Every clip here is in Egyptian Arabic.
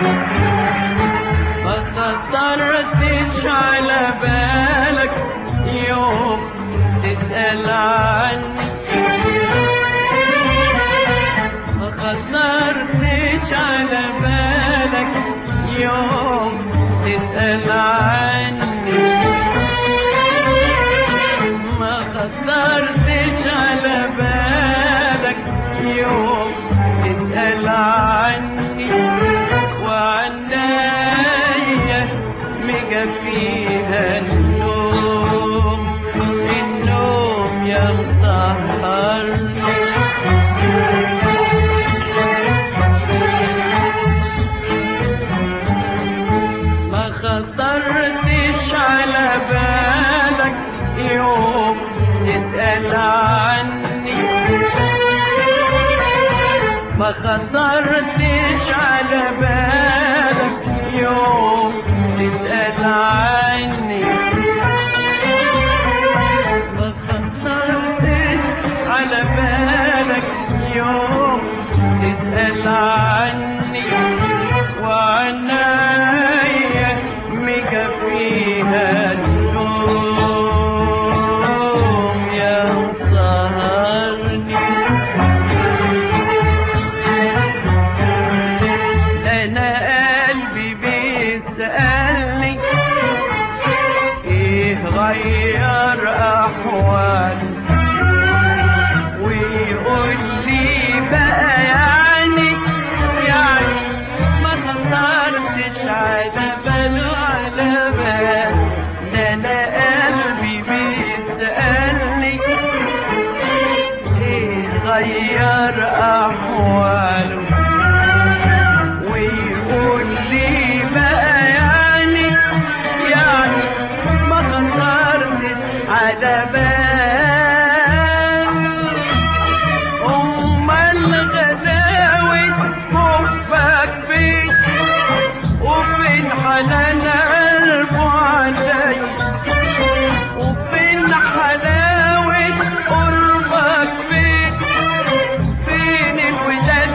ما خطرتش على بالك يوم تسأل عني ما خطرتش على بالك يوم تسأل عني ما خطرتش على بالك يوم تسأل عني وعنايا مكفيها النوم النوم يا مسهرني ما خطرتش على بالك يوم تسأل عني ما خطرتش على بالك يوم تسأل عني ما خطرتش على بالك يوم تسأل عني وعنايا مكفيها النوم يا سهرني انا قلبي بيسألني ايه غير احوالي ويقول لي بقى يعني يعني ما خطرتش على باله على بال ده انا قلبي بيسألني ايه غير احواله ويقول لي بقى يعني يعني ما خطرتش على بال امال غلاوة حبك فين وفين حنان قلبه علي وفين حلاوة قربك فين فين الوداد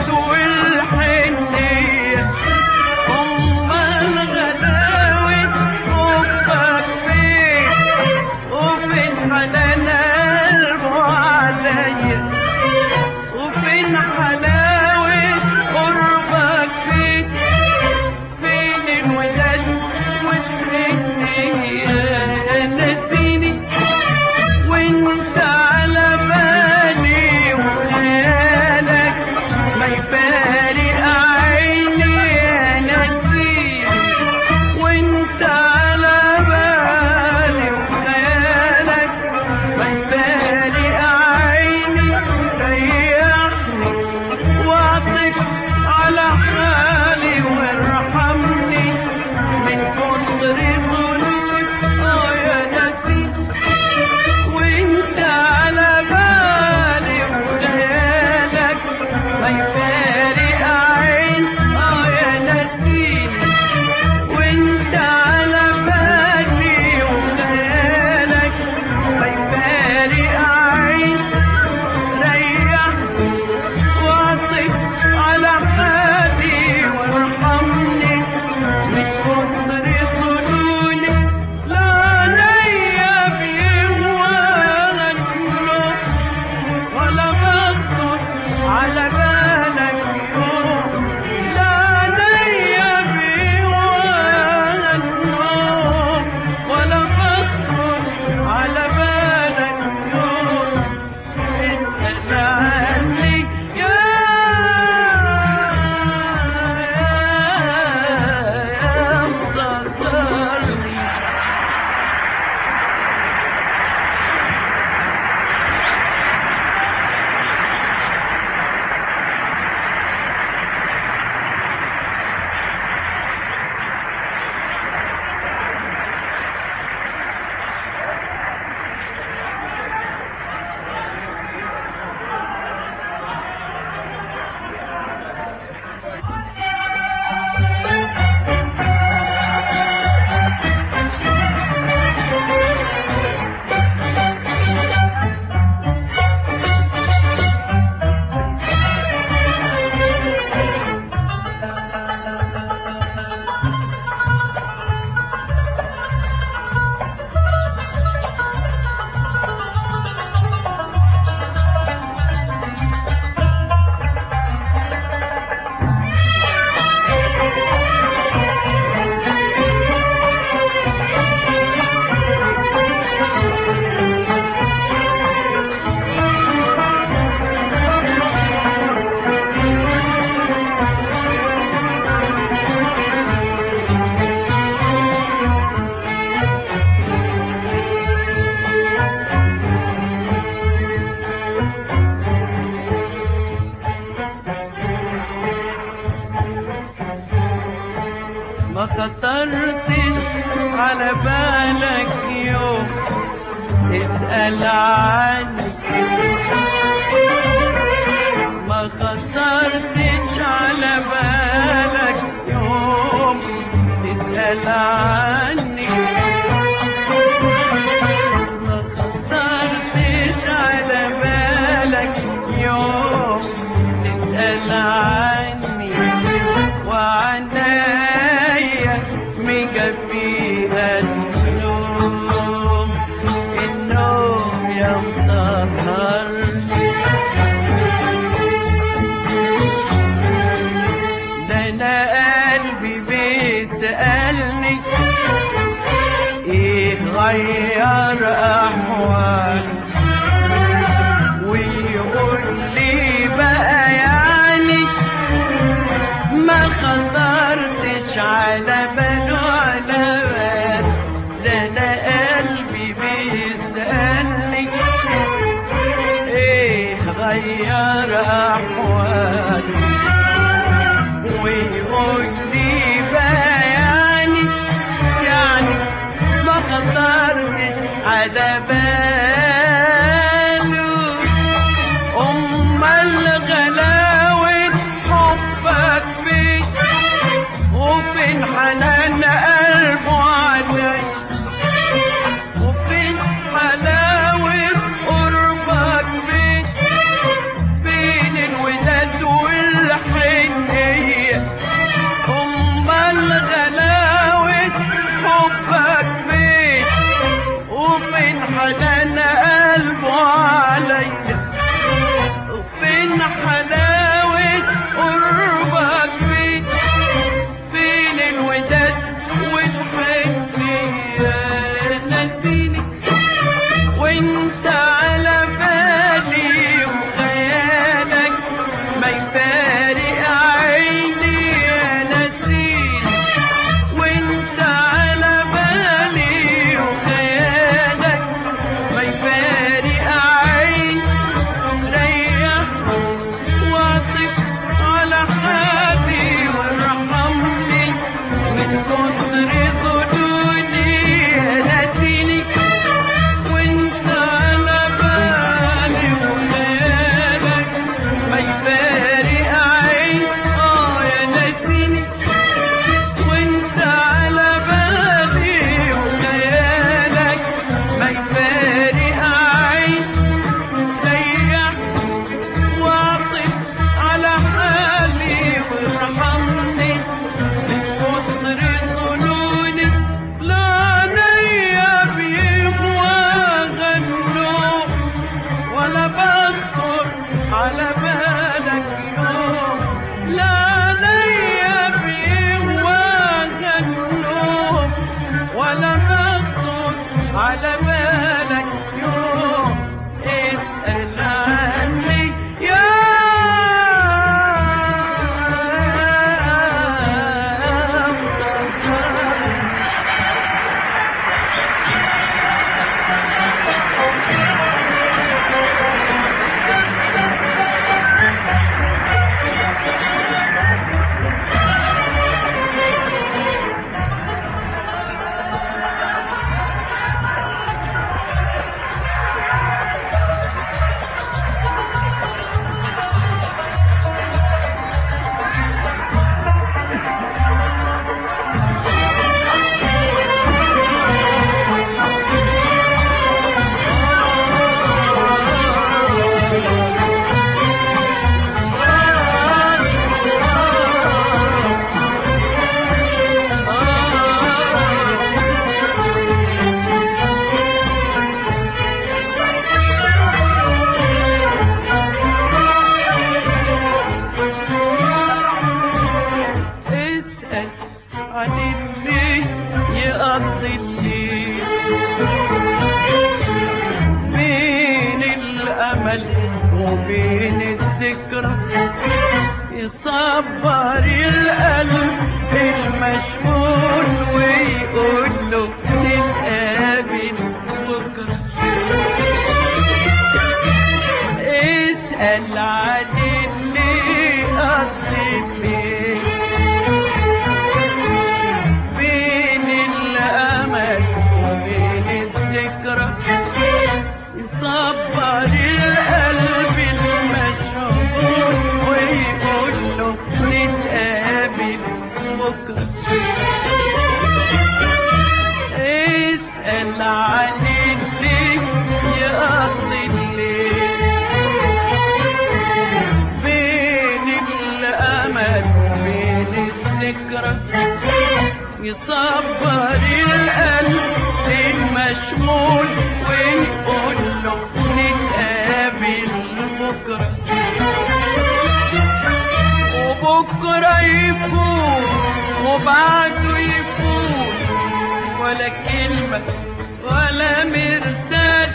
ما خطرتش على بالك يوم تسأل عني ما خطرتش على بالك يوم تسأل عني ما خطرتش على بالك يوم تسأل عني وعنايا ميجا فيها النوم النوم يا مسهرني ده انا قلبي بيسألني ايه غير احوالي ويقول لي بقى يعني ما خطرتش على باله على بال ده انا قلبي بيسألني ايه غير احوالي ويقول لي بقى يعني يعني ما خطرتش على باله امال غلاوة حبك فين وفين حنان قلبه علي وفين حلاوة قربك فين فين الوداد والحنية امال غلاوة حبك فين وفين حنان قلبه عليا وفين حلاوة قربك فين فين الوداد والحنية نسيني وانت على بالي وخيالك ما يفارق عيني يا نسيني وانت على بالي وخيالك ما يفارق عيني ريح واعطف على حالي وارحمني من كتر ظنوني يا ناسيني وانت على بالي وخيالك ما يفارق عين اه يا ناسيني وانت على بالي وخيالك ما يفارق عين ريح واعطف على حالي وارحمني من كتر ظنوني لا نيا بيهوى غنوا ولا بخطر على بالك يوم لا نيا بيهوى غنوا ولا بخطر على بالك يوم اسأل عني يا مسهر اسأل عن اللي يقضي الليل بين الأمل وبين الذكرى يصبر القلب المشغول ويقول له نتقابل بكرة اسأل عن اللي قضي الليل يصبر القلب المشغول ويقول له نتقابل بكرة وبكرة يفوت وبعده يفوت ولا كلمة ولا مرسال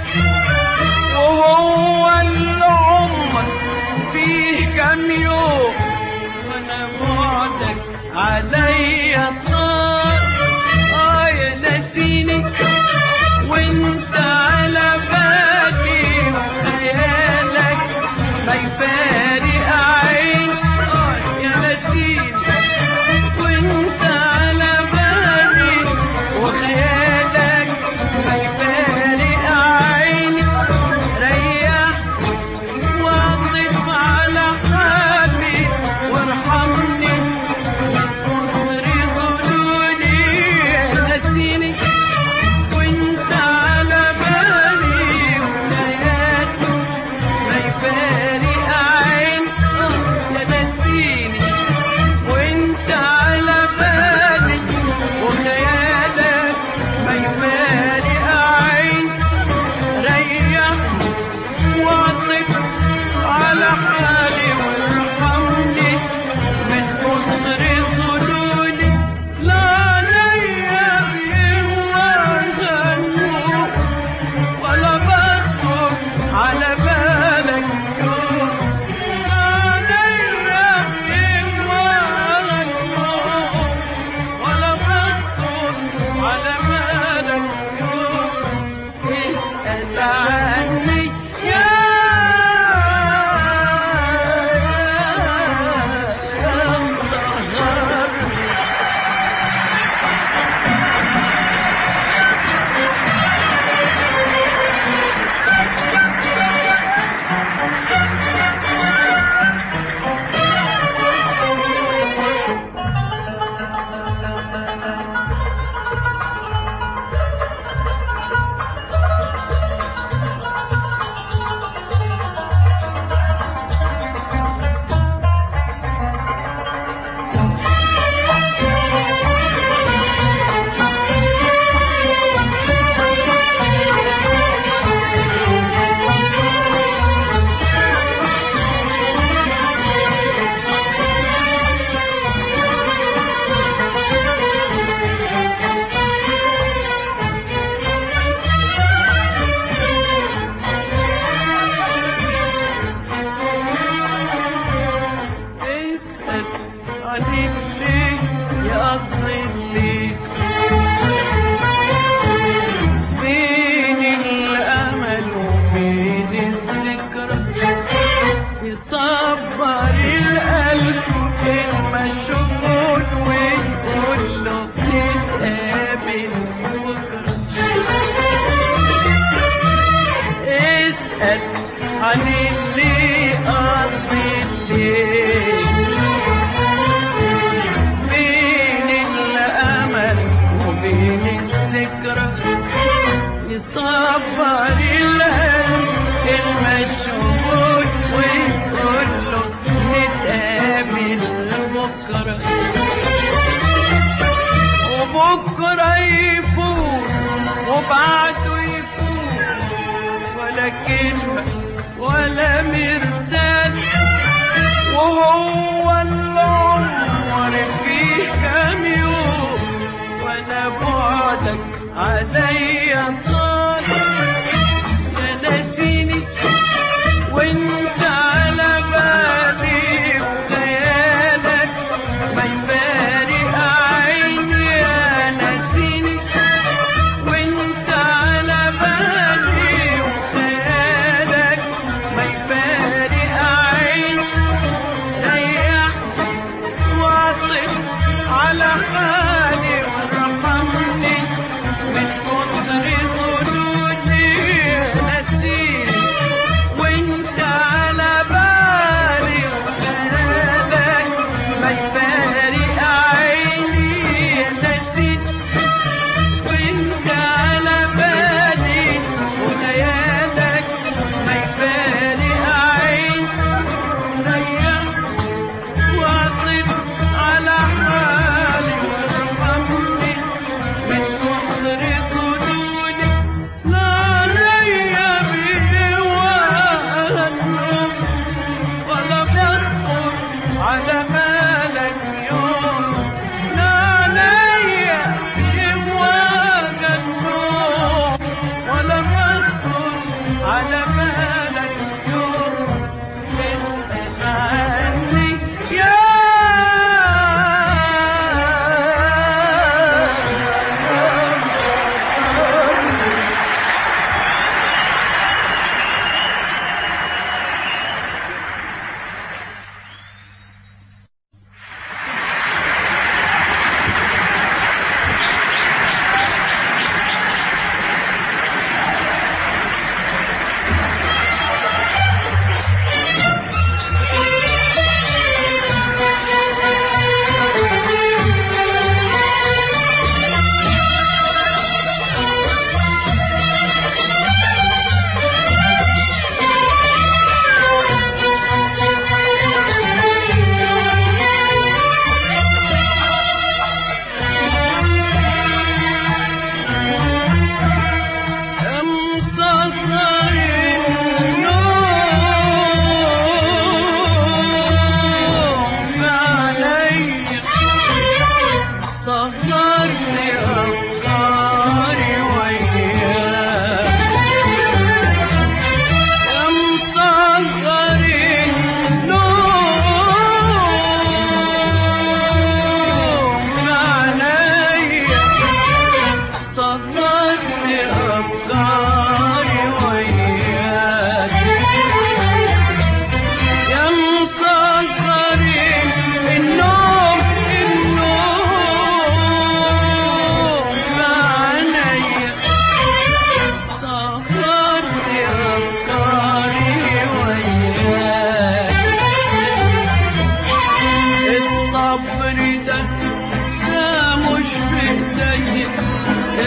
وهو العمر فيه كام يوم وانا بعدك عليا طار اه يا ناسيني وانت على بالي وخيالك ما يفارق عين اه يا ناسيني وانت على بالي وخيالك ما يفارق عيني ريح واطف على حالي وارحمني من كتر ظلولي نسيني وانت على بالي وليالي ما يفارق عين يا نسيني وانت على بالي وخيالك ما يفارق عين ريح واعطف على حالي وارحمني من كتر ظلولي لا ليا بهم ولا نور ولا بخطر على بالك يوم لا ليا بهم ولا نور ولا بخطر على بالك يوم اسأل عني يا مصغر اسأل عن اللي يقضي اللي بين الأمل وبين الذكرى يصبر القلب المشغول ويقول له نتقابل بكرة اسأل عن اللي قضي الليل بين الأمل وبين الذكرى يصبر القلب المشغول ويقول له نتقابل بكرة وبكرة يفوت وبعده يفوت ولا كلمة ولا مرسال وهو العمر فيه كام يوم وانا بعدك عليا طال يا ناسيني وانت على بالي وخيالك ما يفارق عيني يا ناسيني وانت على بالي وخيالك ما يفارق عيني ريح واعطف على حالي وارحمني من كتر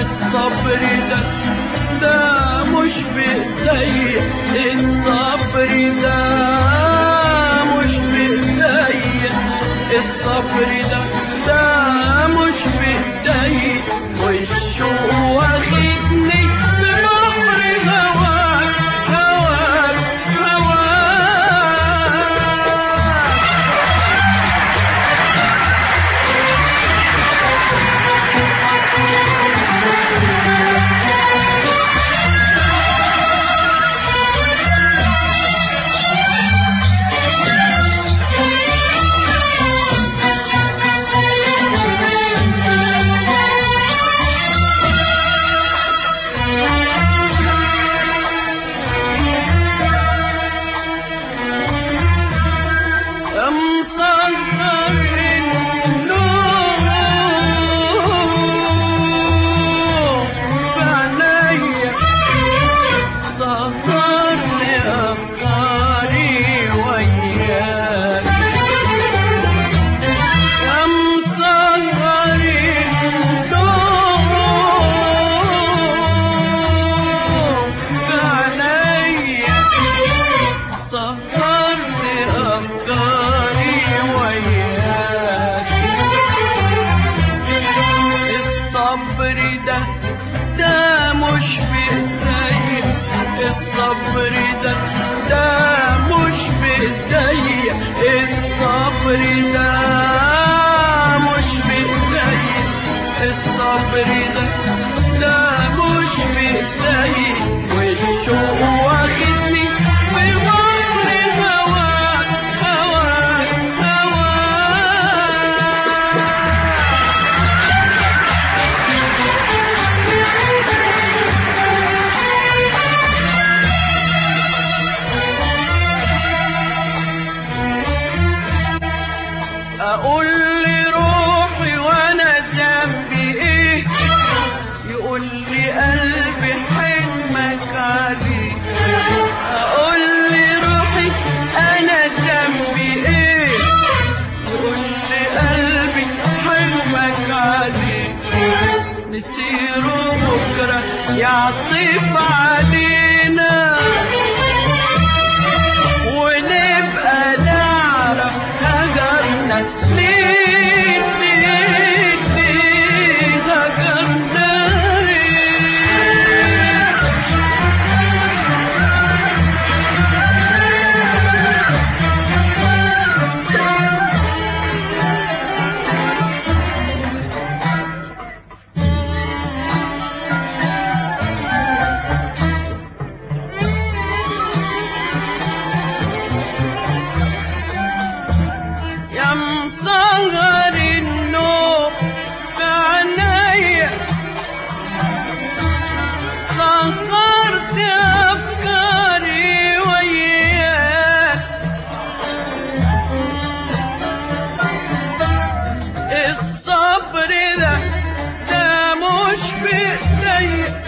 الصبر ده ده مش بإيديا الصبر ده مش بإيديا الصبر ده ده مش بإيديا والشوق واخدني في بحر هواك هواك هواك أمسكر النور في عينيا سهرني أفكاري وياك أمسكر النور في عينيا سهرت أفكاري وياك الصبر ده ده مش بإيديا الصبر ده ده مش بإيديا الصبر ده مش بإيديا الصبر ده ده مش بإيديا والشوق واخدني في بحر هواك هواك هواك اقول لي روحي وانا ذنبي ايه يقول لي قلبي حلمك عليه اقول لي روحي انا ذنبي ايه يقول لي قلبي حلمك عليه نسيره بكره يعطف علينا ونبقى نعرف هجرنا ليه ليه ليه هجرنا ليه يا مصغر النوم في عينيا صغرت افكاري وياك الصبر ده ده مش بايديا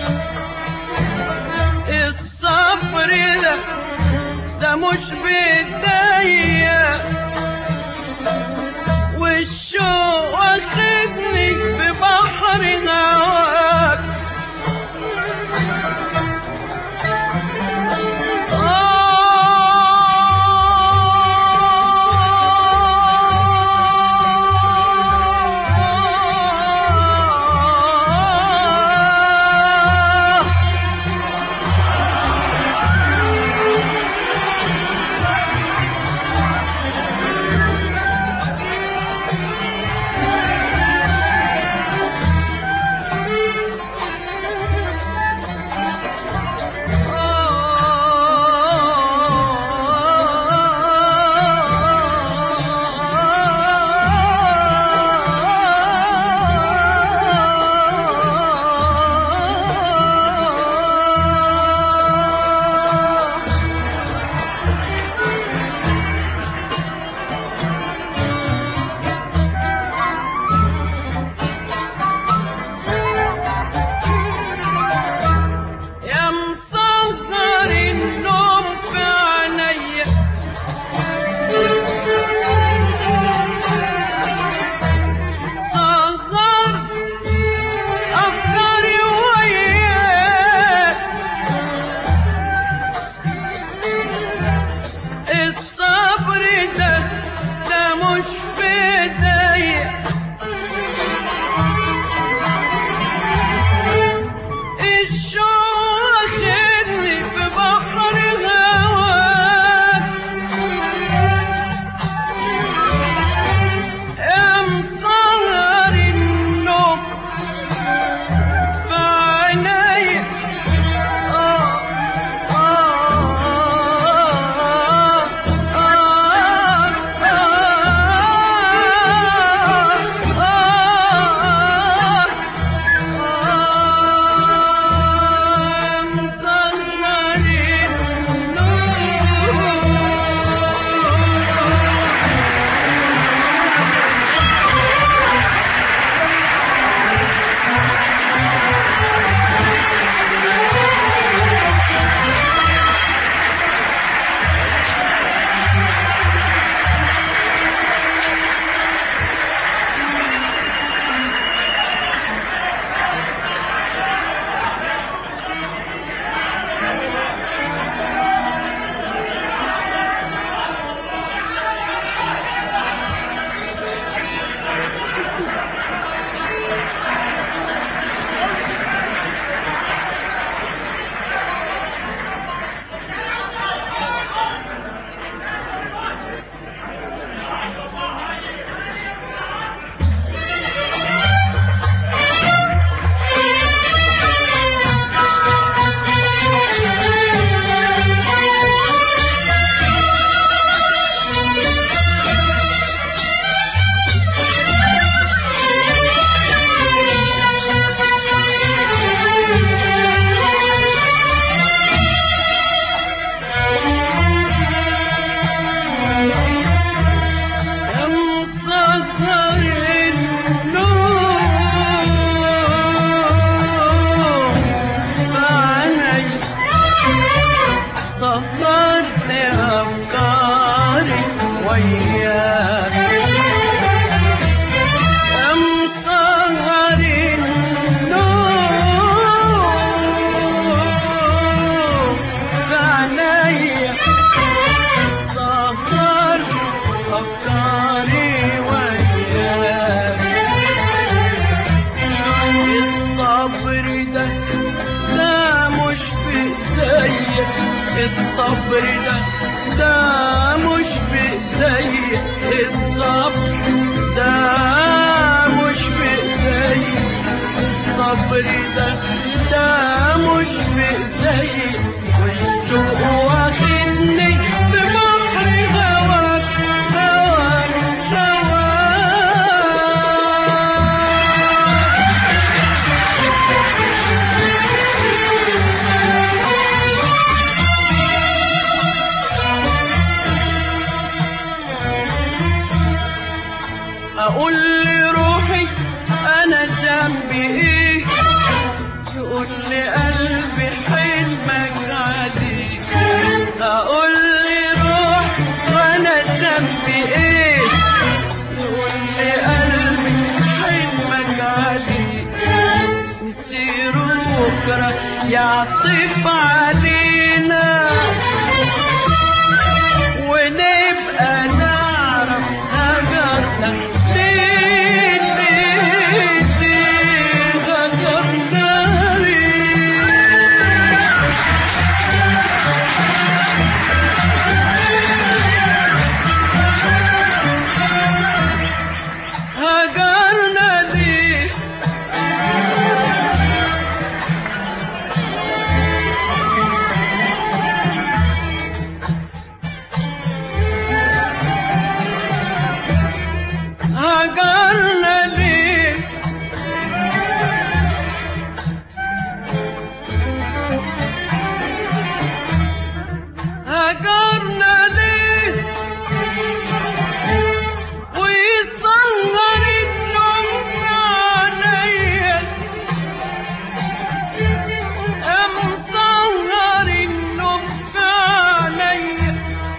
الصبر ده ده مش بايديا والشوق واخدني في بحر هواك آه مش بداية الشوق واخدني في بحر هواك يا مسهر النوم في عينيا آه آه كم سهر النوم معني سهرت أفكاري وياك كم سهر النوم معني سهر أفكاري وياك الصبر ده ده مش بإيديا الصبر ده ده مش بإيديا الصبر ده مش بإيديا الصبر ده ده مش بإيديا والشوق واخدني في بحر هواك هواك هواك اقول لروحي انا ذنبي ايه يقول لي قلبي حلمك عليك اقول لروح وانا ذنبي ايه يقول لي قلبي حلمك عليك نسير بكره يعطف علينا ونبقى نعرف هجرنا ليه ليه ليه هجرنا ليه هجرنا ليه هجرنا ليه هجرنا ليه ويصغر النوم في عينيا أم صغر النوم في عينيا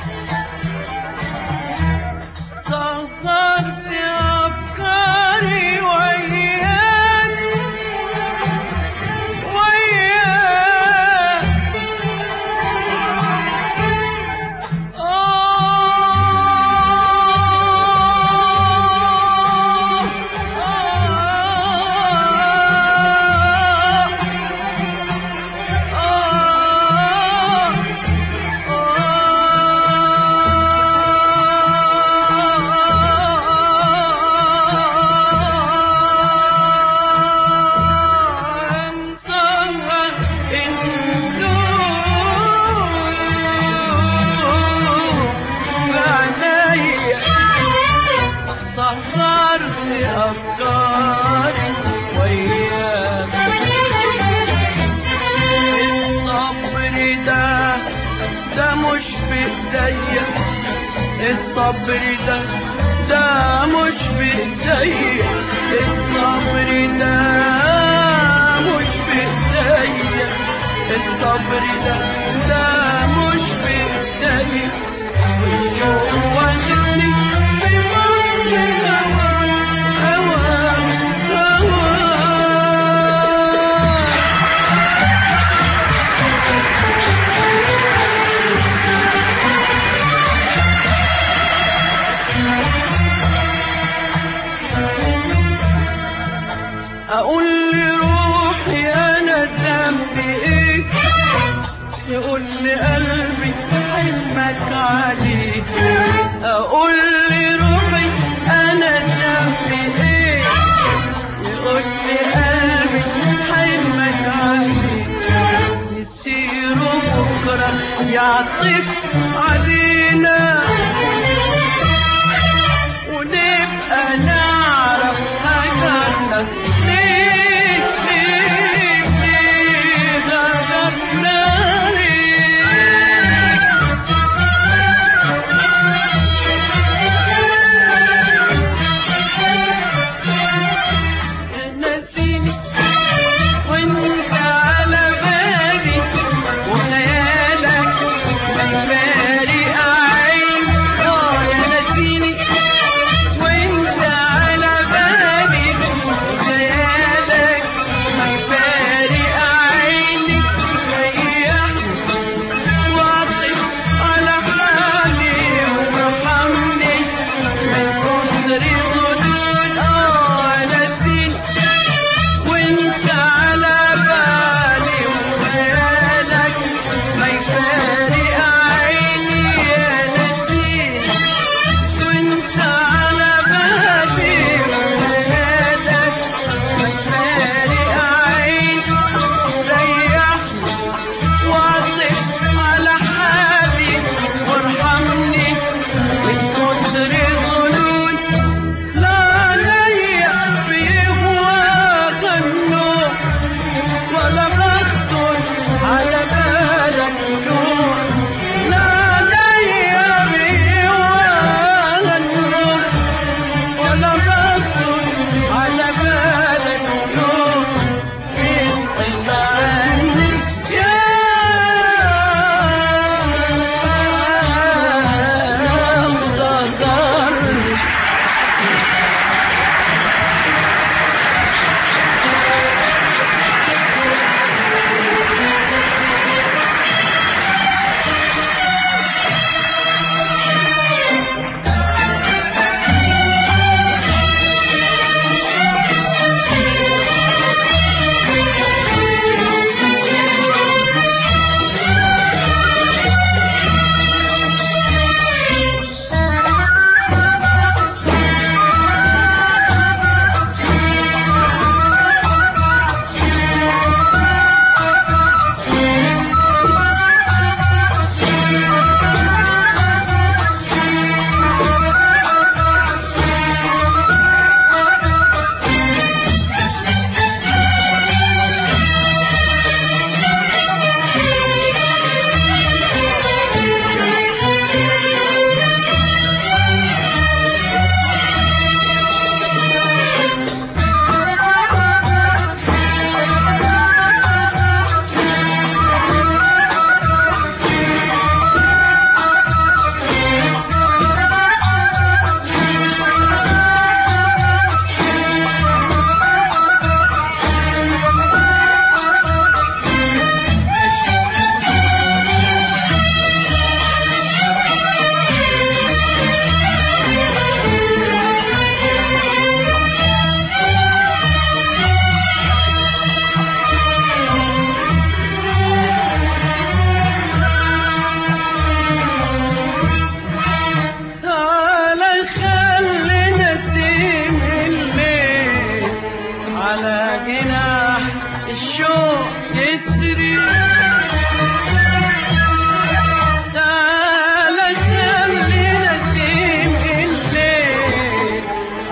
صغرت أفكاري وياك وياك سهرت أفكاري وياك الصبر ده ده مش بإيديا الصبر ده ده مش بإيديا الصبر ده مش بإيديا الصبر ده ده مش بإيديا والشوق واخدني في بحر الهوى هوى هوى اقول لروحي انا ذنبي ايه يقول لي قلبي حلمك عليه اقول لروحي انا ذنبي ايه يقول لي قلبي حلمك عليه يسير بكره يعطف علينا ونبقى نعرف هجرنا ليه ليه ليه هجرنا ليه نسيني وانت على بالي وخيالك فارق عين اه يا نسيني وانت على بالي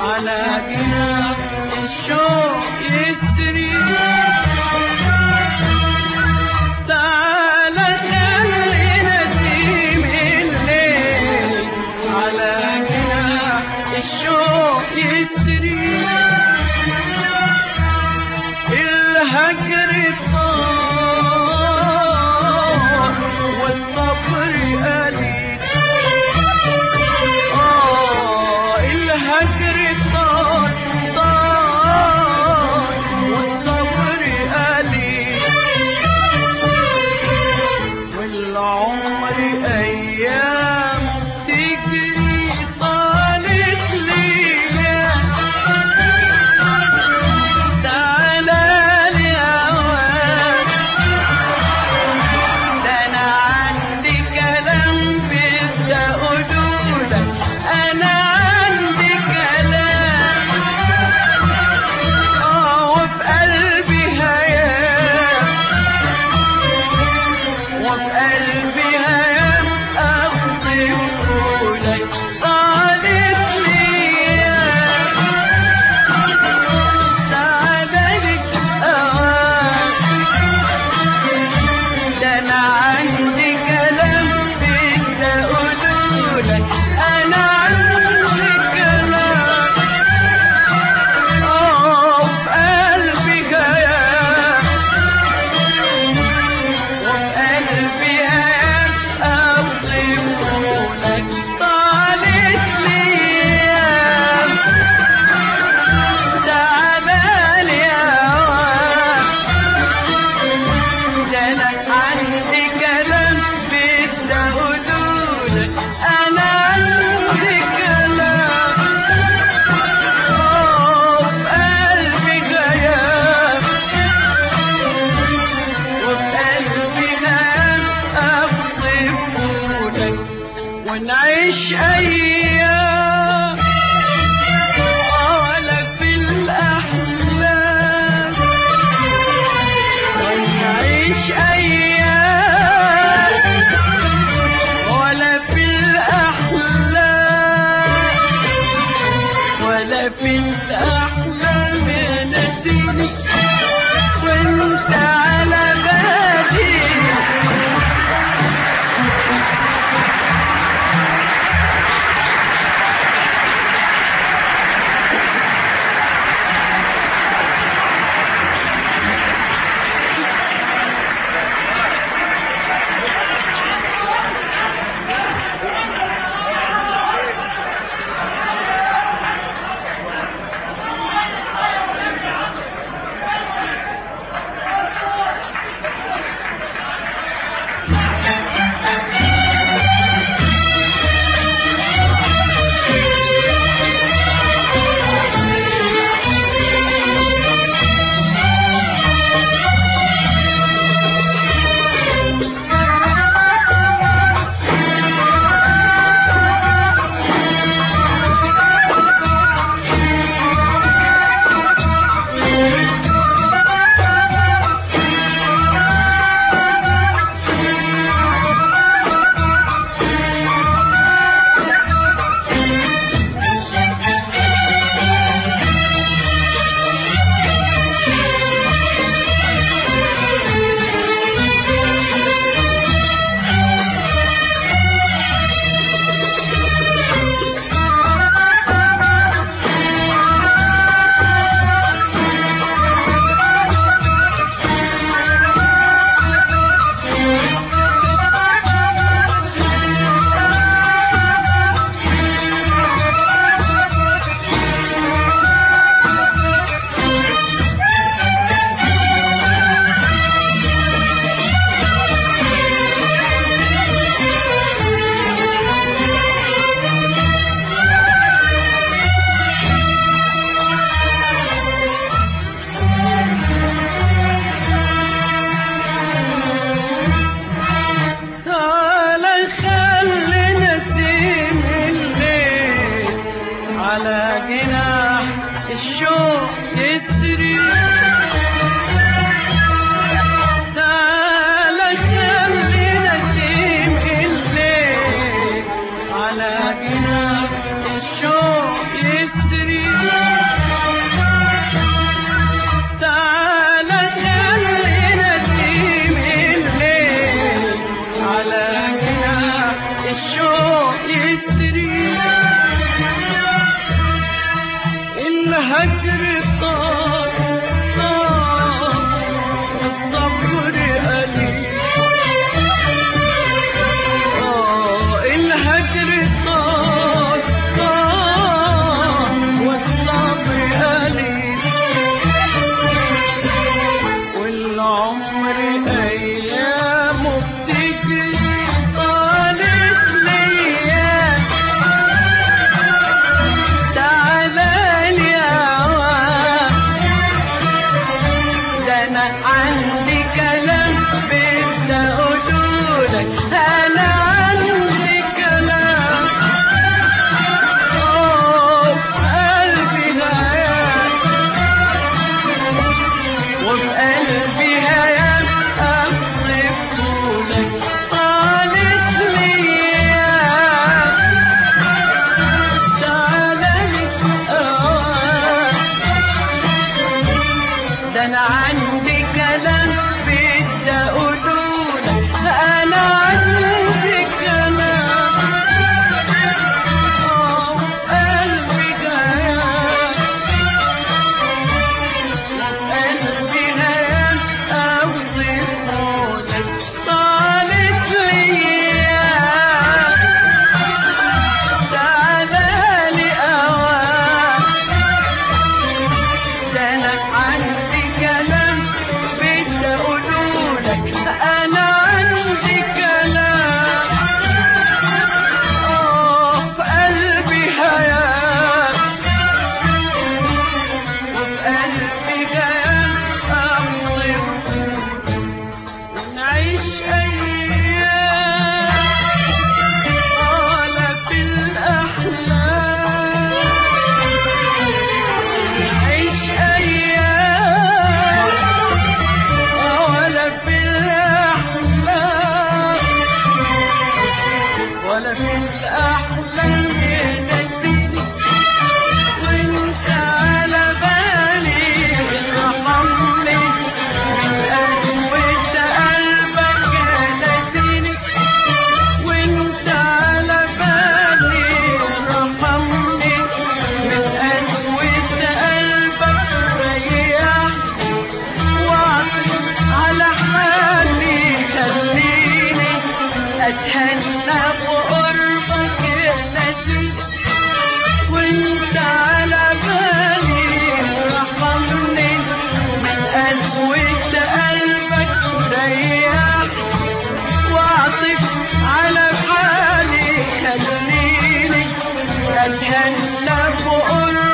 على جناح الشوق يسري تعالى خلينا نسيم الليل على جناح الشوق يسري الهجر طار والصبر قليل آه الهجر طار طار والصبر قليل والعمر أيام تجري طالت ليلة تعالى لي أوان ده أنا عندي كلام بدي أقولولك أنا عندي كلام آه وفي قلبي هيام وفي قلبي هيام أوصفهولك طالت ليام تعالى لك أوان ده أنا عندي كلام بدي أقولولك أنا عندي كلام آه في قلبي هيام وفي قلبي هيام أوصفهولك طالت ليام تعالى لي أوان ده أنا عندي كلام بدي أقولولك أنا عندي كلام آه في قلبي غياب وفي قلبي غياب أوصفهولك ونعيش أيام ولا في الأحلام ونعيش أيام ولا في الأحلام ولا في الأحلام نسيني وانت على بالي على جناح الشوق يسري الهجر طار طار والصبر قليل آه الهجر طار طار والصبر قليل والعمر أيامه بتجري طالت ليا تعالى لي أوام ده أنا عندي كلام بدي أقولك أنا عندي كلام آه في قلبي هيام وفي قلبي هيام أوصفهولك طالت ليا تعالى لي أوام ده انا عندي كلام بدي اقولولك انا عندي كلام اه قلبي جايان قلبي هيام اوصفهولك طالت ليا تعالى لي اوام ده انا عندي كلام بدي اقولولك انا عندي كلام اه في قلبي هيام وفي قلبي كلام اوصف ونعيش ايام على في الاحلام نعيش أيام ولا في الأحلام ولا في الأحلام ينسيني وانت على بالي ارحمني قسوة قلبك نسيني وانت على بالي ارحمني من قسوة قلبك ريح واعطف على حالي خليني اتهنى بقربك يا نسيم وانت على بالي رحمني من قسوة قلبك ريح واعطف على حالي خليني اتهنى بقربك